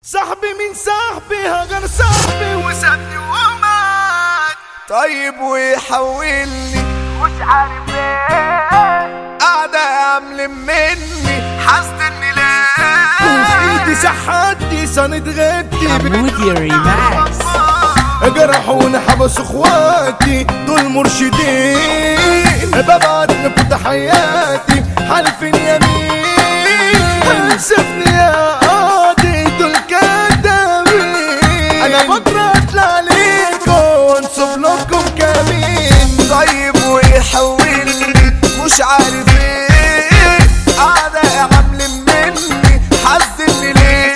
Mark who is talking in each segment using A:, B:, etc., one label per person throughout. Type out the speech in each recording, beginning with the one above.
A: صاحبي من صاحبي هجر صاحبي وسابني ومات
B: طيب ويحولني
C: مش عارف ايه
B: قاعدة عامل مني حاسس اني
A: وفي ايدي
B: لا
A: سحاتي سند غيبتي
D: حمودي ريماكس
A: جرحوني حبسوا اخواتي دول مرشدين ببعت نفوت حياتي حلف يمين انسفني يا قاضي دول كدابين انا بكره اطلع عليكم وانصب لكم كمين
B: طيب ويحولني مش عارف ايه قاعدة عامل مني حاسس اني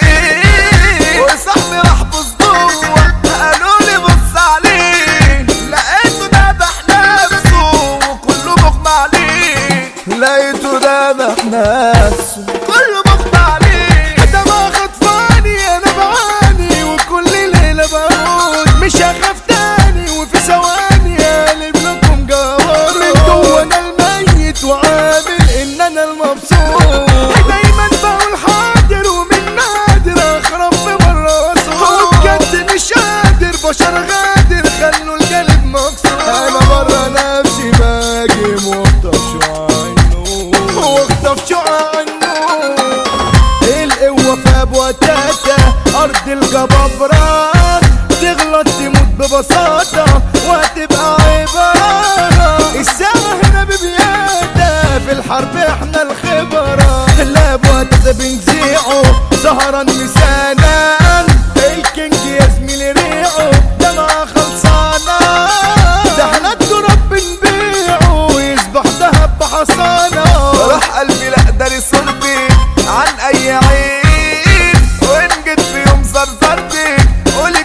B: ليه وصاحبي راح بص جوه قالوا لي بص عليه لقيته ذبح نفسه وكله مغمى عليه لقيته ذبح نفسه كله مغمى عليه
A: ده ما خطفاني انا بعاني وكل ليله بموت مش هخاف تاني وفي ثواني اقلب لكم جوار من جوه انا الميت وعامل ان انا المبسوط دايما بقول حاضر ومن نادر اخرب في مره اسود بجد مش قادر بشر غادر خلوا القلب مكسور انا بره نفسي باجي واخطف شعاع النور واخطف شعاع النور القوة في ابو تاتا ارض الجبابرة تغلط تموت ببساطة وهتبقى عبارة الساعة هنا ببيادة في الحرب احنا الخبرة لا ابو تاتا بنزيعه سهران مسانا الكينج يا زميلي ريعه ده معاه خلصانة ده احنا التراب بنبيعه ويصبح دهب بحصانة
B: راح قلبي لا داري صورتي عن اي عين وان جيت في يوم زرزرتي قولي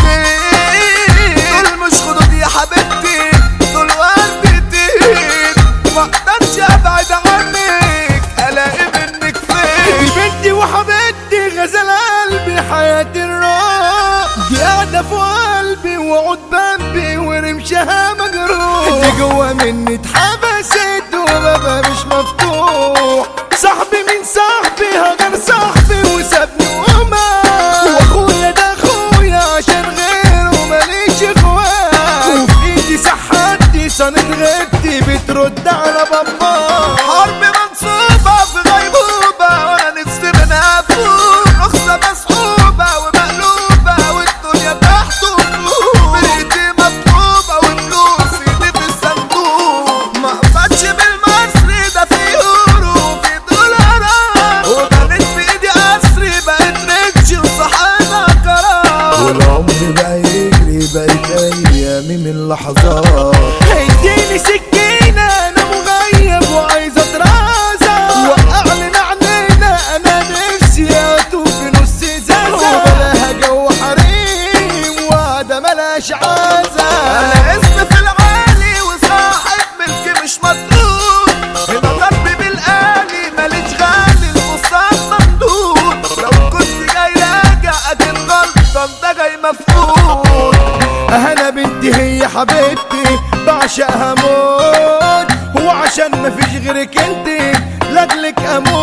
B: كلمتين دول مش خدود يا حبيبتي دول وردتين ما اقدرش ابعد عنك الاقي منك فين
A: بنتي وحبيبتي غزل قلبي حياتي الروح دي قاعدة في قلبي وعود بمبي ورمشها مجروح دي جوا مني اتحبست وبابا مش مفتوح صاحبي من صاحبي هجر صاحبي وسابني ومات واخويا ده اخويا عشان غيره ماليش اخوات وفي ايدي سحاتي سند غيبتي بترد على بابا
B: حرب منصوبة في غيبوبة وانا نفسي منها فوق رخصة مسحوبة ومقلوبة والدنيا تحت وفوق بإيدي مطلوبة والفلوس ايدي في الصندوق ما اقبضش بالمصري ده في يورو وفي دولارات وبنت في ايدي قصري بقت ريتش وصحابها قرار
A: والعمر بقى يجري بقت ايامي من لحظات اديني سكينة انا مغيب وعايز اترازة وقعني عنينا انا نفسي اتوب في نص زازة وبلاها جو حريم وده ملاش عازة
B: انا اسمي في العالي وصاحب ملكي مش مطلوب هنا ضرب بالآلي ماليش غالي المصاب ممدود لو كنت جاي راجع اكيد غلطان ده جاي مفقود
A: انا بنتي هي حبيبتي بعشقها موت وعشان مفيش غيرك انت لاجلك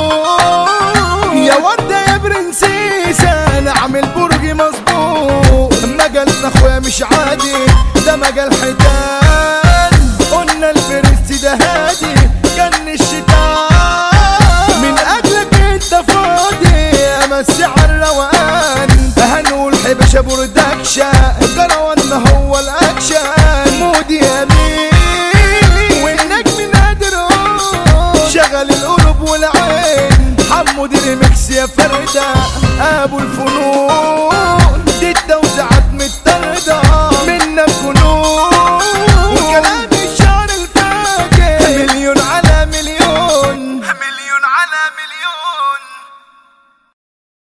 A: اموت يا وردة يا برنسيسة انا عامل برج مظبوط مجالنا اخويا مش عادي ده مجال حيتان قلنا البرنس ده هادي كان الشيطان من اجلك انت فاضي امسي على الروقان هنقول حبشة بردكشة كروان هو الاكشن مودي امين والنجم نادر شغل القلوب والعين حمو دي ريمكس يا فردة ابو الفنون